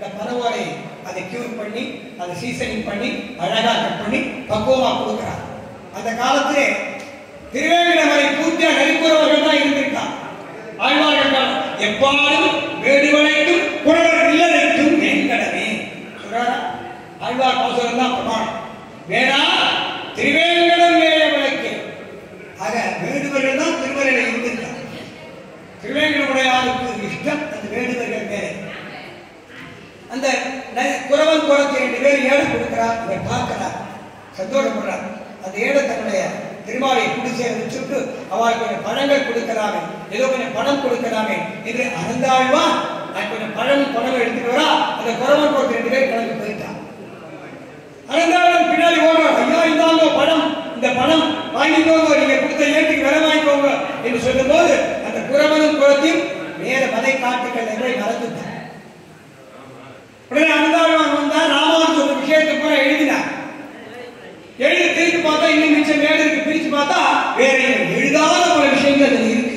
அந்த பனவோலை அதை கியூர் பண்ணி அதை சீசனிங் பண்ணி அழகா கட் பண்ணி பக்குவமா கொடுக்குறார் அந்த காலத்திலே திருவேங்கடமலை பூஜை நரிப்புறவர்கள் தான் இருந்திருக்கா ஆழ்வார்கள் தான் எப்பாடும் வேடுவனைக்கும் குறவர் இல்லதைக்கும் வேங்கடமே சொல்றாரா ஆழ்வார் பாசுரம் தான் பிரமாணம் வேணா திருவேங்கடம் வேய விளக்கு ஆக வேடுவர்கள் தான் திருவரையில இருந்திருக்காங்க திருவேங்கடமுடையாருக்கு இஷ்டம் அந்த வேடுவர்கள் மேலே அந்த ந- குறவன் குறத்தி ரெண்டு பேர் ஏடம் கொடுக்கிறார் இதை பார்க்கிறார் சந்தோஷப்படுறார் அந்த ஏட தன்னுடைய திருமாலை குடிசை வச்சுட்டு அவளுக்கு கொஞ்சம் பழங்கள் கொடுக்கலாமே ஏதோ கொஞ்சம் பணம் கொடுக்கலாமே என்று அறந்தாழ்வா நான் கொஞ்சம் பழம் பணம் எடுத்துட்டு வரா அந்த குறவன் குறத்தி ரெண்டு பேர் கிளம்பி போயிட்டான் அறந்தாழ்வன் பின்னாடி ஓடுறான் ஐயா இந்தாங்க பணம் இந்த பணம் வாங்கிக்கோங்க நீங்க கொடுத்த ஏட்டுக்கு விலை வாங்கிக்கோங்க என்று சொல்லும்போது அந்த குறவனும் குறத்தையும் வேற மலை காட்டுகள் எங்களை மறந்துட்டான் உடனே அனுதாபம் வந்தா ராமாவன் சொன்ன விஷயத்தை பூரா எழுதினார் எழுதி திருப்பி பார்த்தா இன்னும் மிச்சம் மேல இருக்கு பிரிச்சு பார்த்தா வேற எழுதாத பல விஷயங்கள் அதுல இருக்கு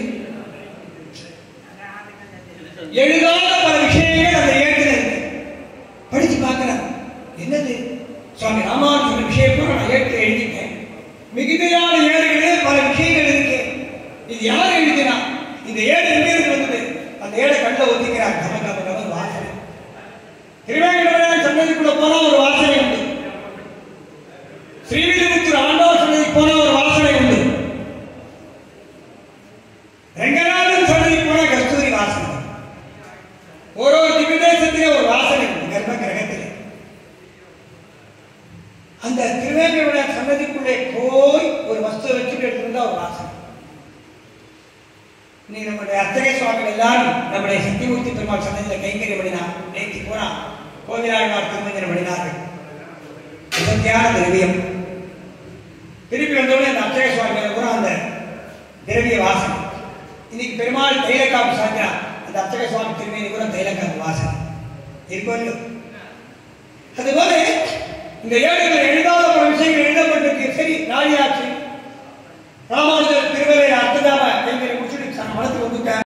எழுதாத பல விஷயங்கள் அந்த ஏட்டுல இருக்கு படிச்சு பார்க்கிறேன் என்னது சுவாமி ராமாவன் சொன்ன விஷயம் பூரா நான் ஏட்டு எழுதிட்டேன் மிகுதியான ஏடுகளே பல விஷயங்கள் இருக்கு இது யார் எழுதினா இந்த ஏடு எங்க இருந்து வந்தது அந்த ஏடை கண்ணில் ஒத்திக்கிறார் கம கம கம வாசனை திருவேங்கடவரையன் சன்னதிக்குள்ள போனா ஒரு வாசனை உண்டு ஸ்ரீவில்லிபுத்தூர் ஆண்டவர் சன்னதிக்கு போனா ஒரு வாசனை உண்டு ரெங்கநாதன் சன்னதிக்கு போனா கஸ்தூரி வாசனை ஒரு ஒரு திவிதேசத்திலே ஒரு வாசனை உண்டு கர்ப்ப கிரகத்திலே அந்த திருவேங்கடவரையன் சன்னதிக்குள்ளே போய் ஒரு வஸ்து வச்சுட்டு எடுத்திருந்தா ஒரு வாசனை நீ நம்முடைய அத்தகை சுவாமிகள் எல்லாரும் நம்முடைய சக்திமூர்த்தி பெருமாள் சன்னதியில் கைங்கரியம் பண்ணினார் நேற்று போனா கோவிலாழ்வார் திருமஞ்சனம் பண்ணினார்கள் இசத்தியான திரவியம் திருப்பி வந்தோடனே அந்த அத்தகை சுவாமிகள் கூட அந்த திரவிய வாசனை இன்னைக்கு பெருமாள் தைலக்காப்பு சாத்தினார் அந்த அத்தகை சுவாமி திருமேனி கூட தைலக்காப்பு வாசனை இருக்கும் அதுபோல இந்த ஏடுகள் எழுதாத